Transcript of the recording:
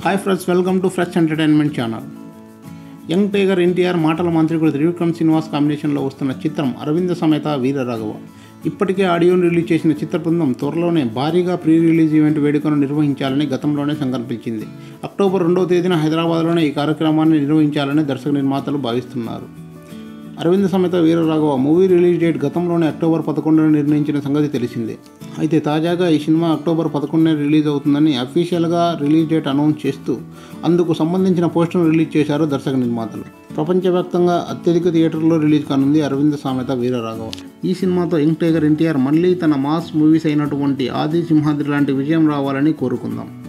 hi friends welcome to fresh entertainment channel young tiger NTR మాటల మంత్రికుడు త్రివిక్రమ్ శ్రీనివాస్ కాంబినేషన్లో వస్తున్న చిత్రం అరవింద సమేత వీర రాఘవ ఇప్పటికే ఆడియోను రిలీజ్ చేసిన చిత్ర బృందం త్వరలోనే భారీగా ప్రీ రిలీజ్ ఈవెంట్ వేడుకను నిర్వహించాలని గతంలోనే సంకల్పించింది అక్టోబర్ రెండవ తేదీన హైదరాబాద్లోనే ఈ కార్యక్రమాన్ని నిర్వహించాలని దర్శక నిర్మాతలు భావిస్తున్నారు Aravind Sametha Veeraraghava movie release date గతంలోనే అక్టోబర్ పదకొండున నిర్ణయించిన సంగతి తెలిసిందే అయితే తాజాగా ఈ సినిమా అక్టోబర్ పదకొండున రిలీజ్ అవుతుందని అఫీషియల్గా రిలీజ్ డేట్ అనౌన్స్ చేస్తూ అందుకు సంబంధించిన పోస్టర్ను రిలీజ్ చేశారు దర్శక నిర్మాతలు ప్రపంచవ్యాప్తంగా అత్యధిక థియేటర్లో రిలీజ్ కానుంది అరవింద్ సామెత వీరరాఘవ ఈ సినిమాతో యంగ్ టైగర్ ఎన్టీఆర్ మళ్ళీ తన మాస్ మూవీస్ అయినటువంటి ఆది సింహాద్రి లాంటి విజయం రావాలని కోరుకుందాం